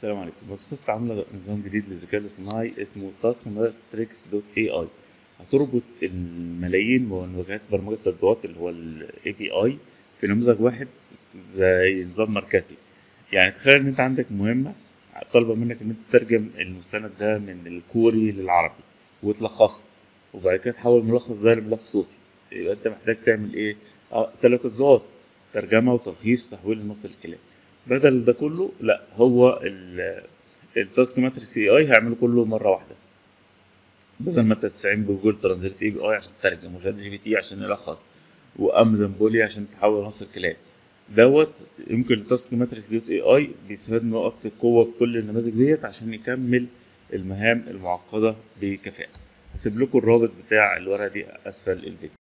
السلام عليكم مايكروسوفت عامله نظام جديد للذكاء الاصطناعي اسمه تاسك ماتريكس دوت اي اي هتربط الملايين من وجهات برمجه التطبيقات اللي هو الاي بي اي في نموذج واحد زي نظام مركزي يعني تخيل ان انت عندك مهمه طالبه منك ان انت تترجم المستند ده من الكوري للعربي وتلخصه وبعد كده تحول الملخص ده لملف صوتي يبقى انت محتاج تعمل ايه اه ثلاث تطبيقات ترجمه وتلخيص وتحويل النص للكلام بدل ده كله لا هو التاسك ماتريكس اي اي هيعمله كله مره واحده بدل ما انت تستعين بجوجل ترانزليت اي بي اي عشان تترجم وشات جي بي تي عشان يلخص وامازون بولي عشان تحول نص الكلام دوت يمكن التاسك ماتريكس دوت اي اي بيستفاد من وقت القوه في كل النماذج ديت عشان يكمل المهام المعقده بكفاءه هسيب لكم الرابط بتاع الورقه دي اسفل الفيديو